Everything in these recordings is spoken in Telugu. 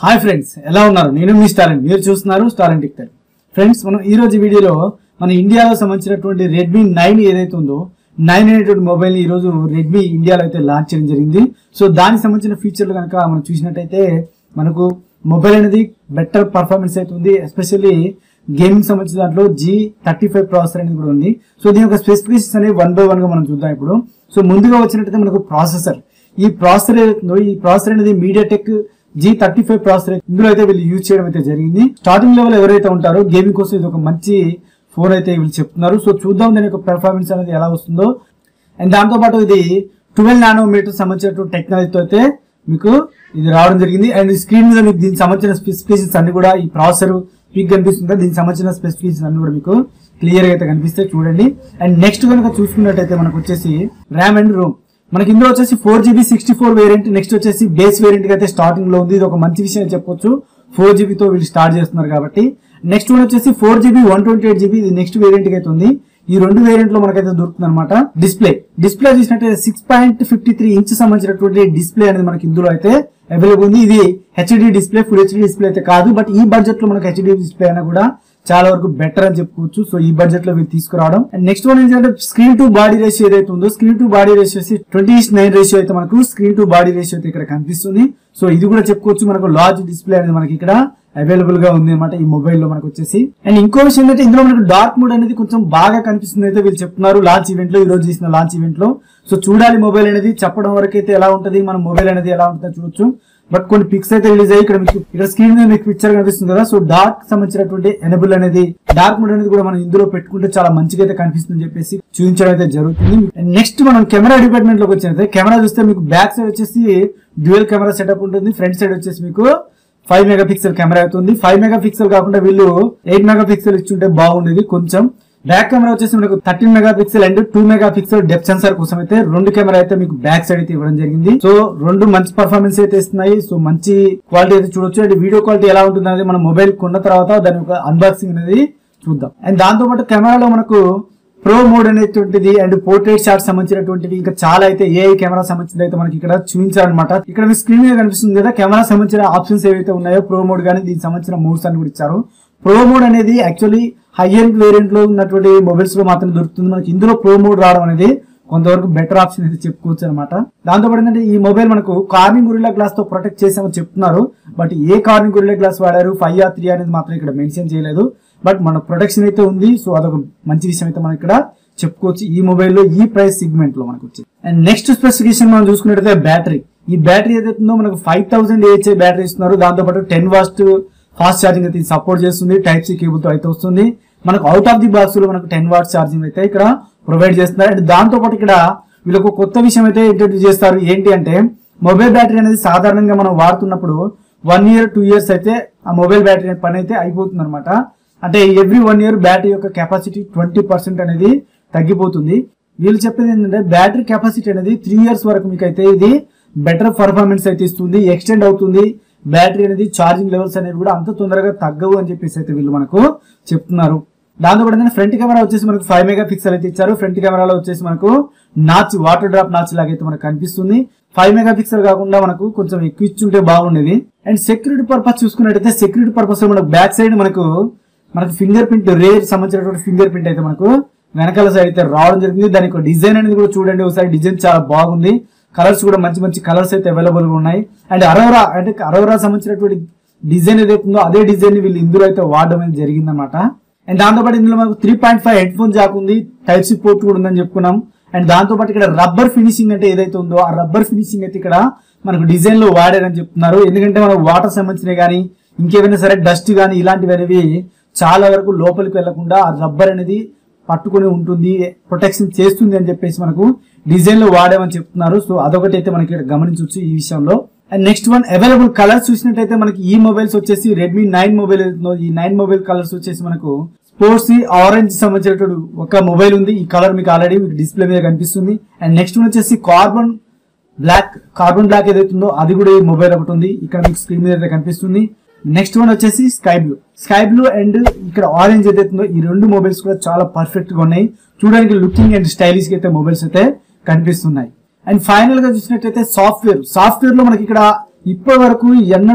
హాయ్ ఫ్రెండ్స్ ఎలా ఉన్నారు నేను మీ స్టాలెంట్ మీరు చూస్తున్నారు స్టాలెంట్ టిక్టర్ ఫ్రెండ్స్ మనం ఈ రోజు వీడియోలో మన ఇండియాలో సంబంధించినటువంటి రెడ్మీ నైన్ ఏదైతే ఉందో నైన్ అనేటువంటి మొబైల్ ఈ రోజు రెడ్మీ ఇండియాలో అయితే లాంచ్ చేయడం జరిగింది సో దానికి సంబంధించిన ఫీచర్లు కనుక మనం చూసినట్టయితే మనకు మొబైల్ అనేది బెటర్ పర్ఫార్మెన్స్ అయితే ఉంది ఎస్పెషల్లీ గేమింగ్ సంబంధించిన దాంట్లో జీ థర్టీ ఫైవ్ ప్రాసెసర్ అనేది కూడా ఉంది సో దీని యొక్క స్పెసిఫికేషన్స్ అనేవి వన్ బై వన్ గా మనం చూద్దాం ఇప్పుడు సో ముందుగా వచ్చినట్టయితే మనకు ప్రాసెసర్ ఈ ప్రాసెసర్ ఏదైతుందో ఈ ప్రాసెసర్ అనేది MediaTek G thirty five processor ఇందులో అయితే వీళ్ళు యూజ్ చేయడం అయితే జరిగింది స్టార్టింగ్ లెవెల్ ఎవరైతే ఉంటారో గేమింగ్ కోసం ఇది ఒక మంచి ఫోన్ అయితే వీళ్ళు చెప్తున్నారు సో చూద్దాం దాని యొక్క పెర్ఫార్మెన్స్ అనేది ఎలా వస్తుందో అండ్ దాంతో పాటు ఇది ట్వెల్వ్ నానోమీటర్ సంబంధించినటువంటి టెక్నాలజీతో అయితే మీకు ఇది రావడం జరిగింది అండ్ స్క్రీన్ మీద మీకు దీనికి సంబంధించిన స్పెసిఫికేషన్స్ అన్ని కూడా ఈ ప్రాసెసర్ పిక్ కనిపిస్తుంది కదా, దీనికి సంబంధించిన స్పెసిఫికేషన్స్ అన్ని కూడా మీకు క్లియర్ గా అయితే కనిపిస్తాయి చూడండి అండ్ నెక్స్ట్ కనుక చూసుకున్నట్టయితే మనకు వచ్చేసి ర్యామ్ అండ్ రోమ్ మనకి ఇందులో వచ్చేసి four GB sixty four variant next వచ్చేసి బేస్ వేరియంట్ అయితే స్టార్టింగ్ లో ఉంది ఇది ఒక మంచి విషయం అని చెప్పొచ్చు ఫోర్ జీబీతో వీళ్ళు స్టార్ట్ చేస్తున్నారు కాబట్టి నెక్స్ట్ వన్ వచ్చేసి four GB one twenty eight GB ఇది నెక్స్ట్ వేరియంట్ అయితే ఉంది ఈ రెండు వేరియంట్ లో మనకైతే దొరుకుతుంది అనమాట డిస్ప్లే డిస్ప్లే చూసినట్టయితే six point fifty three inch సంబంధించినటువంటి డిస్ప్లే అనేది మనకి ఇందులో అయితే అవైలబుల్ ఉంది ఇది HD display full HD display అయితే కాదు బట్ ఈ బడ్జెట్ లో మనకి హెచ్డి డిస్ప్లే అయినా కూడా చాలా వరకు బెటర్ అని చెప్పుకోవచ్చు సో ఈ బడ్జెట్ లో వీళ్ళు తీసుకురావడం అండ్ నెక్స్ట్ వన్ ఏంటంటే స్క్రీన్ టు బాడీ రేషియో ఏదైతే ఉందో screen to body ratio twenty nine ratio అయితే మనకు స్క్రీన్ టు బాడీ రేషియో అయితే ఇక్కడ కనిపిస్తుంది సో ఇది కూడా చెప్పుకోవచ్చు మనకు లార్జ్ డిస్ప్లే అనేది మనకి ఇక్కడ అవైలబుల్ గా ఉంది అనమాట ఈ మొబైల్ లో మనకు వచ్చేసి అండ్ ఇంకో విషయం ఏంటంటే ఇందులో మనకు డార్క్ మోడ్ అనేది కొంచెం బాగా కనిపిస్తుంది అయితే వీళ్ళు చెప్తున్నారు లాంచ్ ఈవెంట్ లో ఈ రోజు చేసిన లాంచ్ ఈవెంట్ లో సో చూడాలి మొబైల్ అనేది చెప్పడం వరకు అయితే ఎలా ఉంటది మన మొబైల్ అనేది ఎలా ఉంటుందో చూడొచ్చు బట్ కొన్ని పిక్స్ అయితే రిలీజ్ అయ్యి ఇక్కడ మీకు ఇక్కడ స్క్రీన్ మీద మీకు పిక్చర్ కనిపిస్తుంది కదా సో డార్క్ సంబంధించినటువంటి ఎనబుల్ అనేది డార్క్ మోడ్ అనేది కూడా మనం ఇందులో పెట్టుకుంటే చాలా మంచిగా అయితే కనిపిస్తుంది చెప్పేసి చూపించడం అయితే జరుగుతుంది నెక్స్ట్ మనం కెమెరా డిపార్ట్మెంట్ లోకి వచ్చినట్లయితే కెమెరా చూస్తే మీకు బ్యాక్ సైడ్ వచ్చేసి డ్యూయల్ కెమెరా సెటప్ ఉంటుంది ఫ్రంట్ సైడ్ వచ్చేసి మీకు ఫైవ్ మెగా పిక్సెల్ కెమెరా అవుతుంది ఫైవ్ మెగా పిక్సెల్ కాకుండా వీళ్ళు ఎయిట్ మెగా పిక్సెల్ ఇచ్చుంటే బాగుండేది కొంచెం బ్యాక్ కెమెరా వచ్చేసి మనకు thirteen megapixel and two megapixel depth sensor కోసం అయితే రెండు కెమెరా అయితే మీకు బ్యాక్ సైడ్ అయితే ఇవ్వడం జరిగింది సో రెండు మంచి పర్ఫార్మెన్స్ అయితే ఇస్తున్నాయి సో మంచి క్వాలిటీ అయితే చూడొచ్చు అండ్ వీడియో క్వాలిటీ ఎలా ఉంటుంది అనేది మన మొబైల్ కొన్న తర్వాత దాని యొక్క అన్బాక్సింగ్ అనేది చూద్దాం అండ్ దాంతో పాటు కెమెరాలో మనకు ప్రో మోడ్ అనేటువంటిది అండ్ పోర్ట్రేట్ షాట్ సంబంధించినటువంటివి ఇంకా చాలా అయితే ఏఐ కెమెరా సంబంధించింది అయితే మనకి ఇక్కడ చూపించారనమాట ఇక్కడ మీ స్క్రీన్ మీద కనిపిస్తుంది కదా కెమెరా సంబంధించిన ఆప్షన్స్ ఏవైతే ఉన్నాయో ప్రో మోడ్ కానీ దీనికి సంబంధించిన మోడ్స్ అన్ని కూడా ఇచ్చారు ప్రో మోడ్ అనేది యాక్చువల్లీ హై ఎండ్ వేరియంట్ లో ఉన్నటువంటి మొబైల్స్ లో మాత్రం దొరుకుతుంది మనకి ఇందులో ప్రో మోడ్ రావడం అనేది కొంతవరకు బెటర్ ఆప్షన్ అయితే చెప్పుకోవచ్చు అనమాట దాంతో పాటు ఏంటంటే ఈ మొబైల్ మనకు కార్నింగ్ గురిల్లా గ్లాస్ తో ప్రొటెక్ట్ చేసామని చెప్తున్నారు బట్ ఏ కార్నింగ్ గురిల్లా గ్లాస్ వాడారు ఫైవ్ ఆర్ త్రీ అనేది మాత్రం ఇక్కడ మెన్షన్ చేయలేదు బట్ మన ప్రొటెక్షన్ అయితే ఉంది సో అదొక మంచి విషయం అయితే మనం ఇక్కడ చెప్పుకోవచ్చు ఈ మొబైల్లో ఈ ప్రైస్ సిగ్మెంట్ లో మనకు వచ్చింది అండ్ నెక్స్ట్ స్పెసిఫికేషన్ మనం చూసుకున్నట్టయితే బ్యాటరీ ఈ బ్యాటరీ ఏదైతే ఉందో మనకు ఫైవ్ థౌసండ్ ఏహెచ్ఐ బ్యాటరీ ఇస్తున్నారు దాంతో పాటు టెన్ వాస్ట్ ఫాస్ట్ ఛార్జింగ్ అయితే సపోర్ట్ చేస్తుంది టైప్ సి కేబుల్ తో అయితే వస్తుంది మనకు అవుట్ ఆఫ్ ది బాక్స్ లో మనకు టెన్ వాట్స్ ఛార్జింగ్ అయితే ఇక్కడ ప్రొవైడ్ చేస్తున్నారు అండ్ దాంతో పాటు ఇక్కడ వీళ్ళకు కొత్త విషయం అయితే ఇంట్రడ్యూస్ చేస్తారు ఏంటి అంటే మొబైల్ బ్యాటరీ అనేది సాధారణంగా మనం వాడుతున్నప్పుడు వన్ ఇయర్ టూ ఇయర్స్ అయితే ఆ మొబైల్ బ్యాటరీ పని అయితే అయిపోతుంది అనమాట అంటే ఎవ్రీ వన్ ఇయర్ బ్యాటరీ యొక్క కెపాసిటీ ట్వంటీ పర్సెంట్ అనేది తగ్గిపోతుంది వీళ్ళు చెప్పేది ఏంటంటే బ్యాటరీ కెపాసిటీ అనేది త్రీ ఇయర్స్ వరకు మీకు అయితే ఇది బెటర్ పర్ఫార్మెన్స్ అయితే ఇస్తుంది ఎక్స్టెండ్ అవుతుంది బ్యాటరీ అనేది ఛార్జింగ్ లెవెల్స్ అనేవి కూడా అంత తొందరగా తగ్గవు అని చెప్పేసి అయితే వీళ్ళు మనకు చెప్తున్నారు దాంతో పాటు ఫ్రంట్ కెమెరా వచ్చేసి మనకు ఫైవ్ మెగా పిక్సెల్ అయితే ఇచ్చారు ఫ్రంట్ కెమెరాలో వచ్చేసి మనకు నాచ్ వాటర్ డ్రాప్ నాచ్ లాగా అయితే మనకు కనిపిస్తుంది ఫైవ్ మెగా పిక్సెల్ కాకుండా మనకు కొంచెం ఎక్కువ ఇచ్చుంటే బాగుండేది అండ్ సెక్యూరిటీ పర్పస్ చూసుకున్నట్టయితే సెక్యూరిటీ పర్పస్ మనకు బ్యాక్ సైడ్ మనకు మనకు ఫింగర్ ప్రింట్ రేర్ సంబంధించినటువంటి ఫింగర్ ప్రింట్ అయితే మనకు వెనకాల సైడ్ అయితే రావడం జరిగింది దానికి డిజైన్ అనేది కూడా చూడండి ఒకసారి డిజైన్ చాలా బాగుంది కలర్స్ కూడా మంచి మంచి కలర్స్ అయితే అవైలబుల్ గా ఉన్నాయి అండ్ అరోరా అంటే అరోరా సంబంధించినటువంటి డిజైన్ ఏదైతే ఉందో అదే డిజైన్ వీళ్ళు ఇందులో అయితే వాడడం అనేది జరిగింది అనమాట అండ్ దాంతోపాటు ఇందులో మనకు three point five headphone jack ఉంది టైప్ సి పోర్ట్ కూడా ఉందని చెప్పుకున్నాం అండ్ దాంతో పాటు ఇక్కడ రబ్బర్ ఫినిషింగ్ అంటే ఏదైతే ఉందో ఆ రబ్బర్ ఫినిషింగ్ అయితే ఇక్కడ మనకు డిజైన్ లో వాడారని చెప్తున్నారు ఎందుకంటే మనం వాటర్ సంబంధించినవి కానీ ఇంకేమైనా సరే డస్ట్ కానీ ఇలాంటివి అనేవి చాలా వరకు లోపలికి వెళ్లకుండా ఆ రబ్బర్ అనేది పట్టుకొని ఉంటుంది ప్రొటెక్షన్ చేస్తుంది అని చెప్పేసి మనకు డిజైన్ లో వాడామని చెప్తున్నారు సో అదొకటి అయితే మనకి ఇక్కడ గమనించవచ్చు ఈ విషయంలో and next one available colours చూసినట్టయితే మనకి ఈ మొబైల్స్ వచ్చేసి రెడ్మీ నైన్ మొబైల్ ఏదైతుందో ఈ నైన్ మొబైల్ కలర్స్ వచ్చేసి మనకు స్పోర్ట్స్ ఆరెంజ్ సంబంధించినటువంటి ఒక మొబైల్ ఉంది ఈ కలర్ మీకు ఆల్రెడీ మీకు డిస్ప్లే మీద కనిపిస్తుంది అండ్ నెక్స్ట్ వన్ వచ్చేసి కార్బన్ బ్లాక్ కార్బన్ బ్లాక్ ఏదైతుందో అది కూడా ఈ మొబైల్ ఒకటి ఉంది ఇక్కడ మీకు స్క్రీన్ మీద అయితే కనిపిస్తుంది నెక్స్ట్ వన్ వచ్చేసి sky blue sky blue and ఇక్కడ ఆరెంజ్ ఏదైతుందో ఈ రెండు మొబైల్స్ కూడా చాలా పర్ఫెక్ట్ గా ఉన్నాయి చూడడానికి లుకింగ్ అండ్ స్టైలిష్ గా అయితే మొబైల్స్ అయితే కనిపిస్తున్నాయి అండ్ ఫైనల్ గా చూసినట్టయితే సాఫ్ట్వేర్ సాఫ్ట్వేర్ లో మనకి ఇక్కడ ఇప్పటి వరకు ఎన్నడూ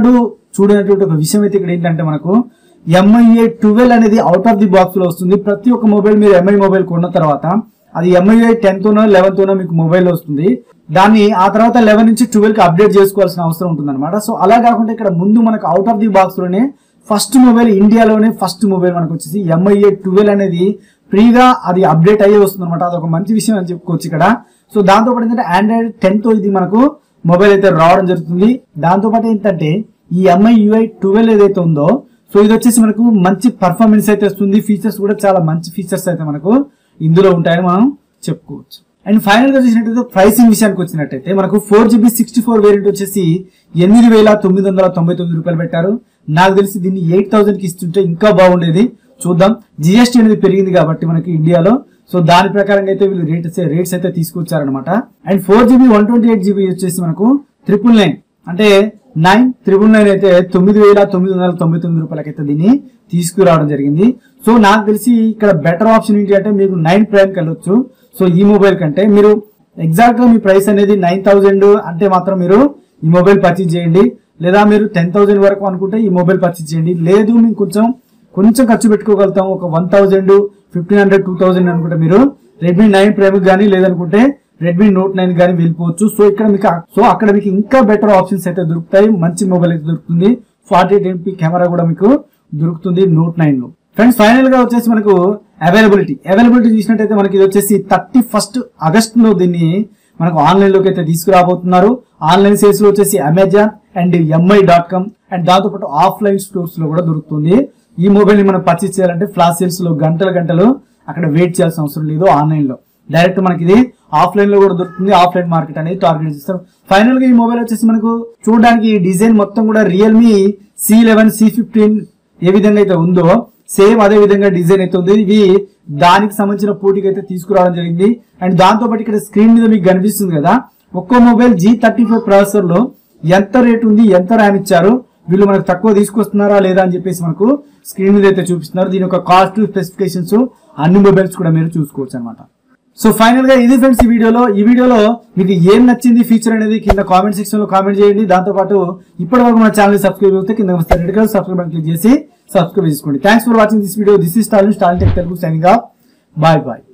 చూడనటువంటి ఒక విషయం అయితే ఇక్కడ ఏంటంటే మనకు ఎంఐఏ ట్వెల్వ్ అనేది అవుట్ ఆఫ్ ది బాక్స్ లో వస్తుంది ప్రతి ఒక్క మొబైల్ మీరు ఎంఐ మొబైల్ కొన్న తర్వాత అది ఎంఐఏ టెన్త్ లెవెన్త్ మీకు మొబైల్ వస్తుంది దాన్ని ఆ తర్వాత లెవెన్ నుంచి ట్వెల్వ్ కి అప్డేట్ చేసుకోవాల్సిన అవసరం ఉంటుంది అనమాట సో అలా కాకుండా ఇక్కడ ముందు మనకు అవుట్ ఆఫ్ ది బాక్స్ లోనే ఫస్ట్ మొబైల్ ఇండియాలోనే ఫస్ట్ మొబైల్ మనకు వచ్చేసి ఎంఐఏ ట్వెల్వ్ అనేది ఫ్రీగా అది అప్డేట్ అయ్యే వస్తుంది అనమాట అదొక మంచి విషయం అని చెప్పుకోవచ్చు ఇక్కడ సో దాంతో పాటు ఏంటంటే ఆండ్రాయిడ్ టెన్ తో ఇది మనకు మొబైల్ అయితే రావడం జరుగుతుంది దాంతో పాటు ఏంటంటే ఈ ఎంఐ యూఐ ట్వెల్వ్ ఏదైతే ఉందో సో ఇది వచ్చేసి మనకు మంచి పర్ఫార్మెన్స్ అయితే వస్తుంది ఫీచర్స్ కూడా చాలా మంచి ఫీచర్స్ అయితే మనకు ఇందులో ఉంటాయని మనం చెప్పుకోవచ్చు అండ్ ఫైనల్ గా చూసినట్టయితే ప్రైసింగ్ విషయానికి వచ్చినట్టయితే మనకు four GB sixty four variant వచ్చేసి ఎనిమిది వేల తొమ్మిది వందల తొంభై తొమ్మిది రూపాయలు పెట్టారు నాకు తెలిసి దీన్ని ఎయిట్ థౌసండ్ కి ఇస్తుంటే ఇంకా బాగుండేది చూద్దాం జిఎస్టీ అనేది పెరిగింది కాబట్టి మనకి ఇండియాలో సో దాని ప్రకారంగా అయితే వీళ్ళు రేట్స్ రేట్స్ అయితే తీసుకొచ్చారనమాట and four GB one twenty eight GB వచ్చేసి మనకు ట్రిపుల్ నైన్ అంటే నైన్ త్రిబుల్ నైన్ అయితే తొమ్మిది వేల తొమ్మిది వందల తొంభై తొమ్మిది రూపాయలకైతే దీన్ని తీసుకురావడం జరిగింది సో నాకు తెలిసి ఇక్కడ బెటర్ ఆప్షన్ ఏంటి అంటే మీకు నైన్ ప్రైమ్ వెళ్ళొచ్చు సో ఈ మొబైల్ కంటే మీరు ఎగ్జాక్ట్ గా మీ ప్రైస్ అనేది నైన్ థౌసండ్ అంటే మాత్రం మీరు ఈ మొబైల్ పర్చేజ్ చేయండి లేదా మీరు టెన్ థౌసండ్ వరకు అనుకుంటే ఈ మొబైల్ పర్చేజ్ చేయండి లేదు మీకు కొంచెం కొంచెం ఖర్చు పెట్టుకోగలుగుతాం ఒక one thousand fifteen hundred two thousand అనుకుంటే మీరు రెడ్మీ నైన్ ప్రైమ్ కానీ లేదనుకుంటే రెడ్మీ నోట్ నైన్ కానీ వెళ్ళిపోవచ్చు సో ఇక్కడ మీకు సో అక్కడ మీకు ఇంకా బెటర్ ఆప్షన్స్ అయితే దొరుకుతాయి మంచి మొబైల్ అయితే దొరుకుతుంది ఫార్టీ ఎయిట్ ఎంపీ కెమెరా కూడా మీకు దొరుకుతుంది నోట్ నైన్ లో ఫ్రెండ్స్ ఫైనల్ గా వచ్చేసి మనకు అవైలబిలిటీ అవైలబిలిటీ చూసినట్టయితే మనకి ఇది వచ్చేసి థర్టీ ఫస్ట్ ఆగస్ట్ లో దీన్ని మనకు ఆన్లైన్ లోకి అయితే తీసుకురాబోతున్నారు ఆన్లైన్ సేల్స్ లో వచ్చేసి Amazon and MI dot com and దాంతో పాటు ఆఫ్లైన్ స్టోర్స్ లో కూడా దొరుకుతుంది ఈ మొబైల్ ని మనం పర్చేస్ చేయాలంటే ఫ్లాష్ సేల్స్ లో గంటల గంటలు అక్కడ వెయిట్ చేయాల్సిన అవసరం లేదు ఆన్లైన్ లో డైరెక్ట్ మనకి ఇది ఆఫ్లైన్ లో కూడా దొరుకుతుంది ఆఫ్లైన్ మార్కెట్ అనేది టార్గెట్ చేస్తారు ఫైనల్ గా ఈ మొబైల్ వచ్చేసి మనకు చూడడానికి ఈ డిజైన్ మొత్తం కూడా Realme C eleven C fifteen ఏ విధంగా అయితే ఉందో సేమ్ అదే విధంగా డిజైన్ అయితే ఉంది ఇవి దానికి సంబంధించిన పోటీకి అయితే తీసుకురావడం జరిగింది అండ్ దాంతో పాటు ఇక్కడ స్క్రీన్ మీద మీకు కనిపిస్తుంది కదా ఒక్కో mobile G thirty five processor లో ఎంత రేట్ ఉంది ఎంత ర్యామ్ ఇచ్చారు వీళ్ళు మనకు తక్కువ తీసుకొస్తున్నారా లేదా అని చెప్పేసి మనకు స్క్రీన్ మీద అయితే చూపిస్తున్నారు దీని యొక్క కాస్ట్ స్పెసిఫికేషన్స్ అన్ని మొబైల్స్ కూడా మీరు చూసుకోవచ్చు అనమాట సో ఫైనల్ గా ఇది ఫ్రెండ్స్ ఈ వీడియోలో ఈ వీడియోలో మీకు ఏం నచ్చింది ఫీచర్ అనేది కింద కామెంట్ సెక్షన్ లో కామెంట్ చేయండి దాంతో పాటు ఇప్పటి వరకు మన ఛానల్ సబ్స్క్రైబ్ అవుతే కింద వస్తే రెడ్ కలర్ సబ్స్క్రైబ్ క్లిక్ చేసి సబ్స్క్రైబ్ చేసుకోండి thanks for watching this video this is Stalin Stalin tech Telugu signing off bye bye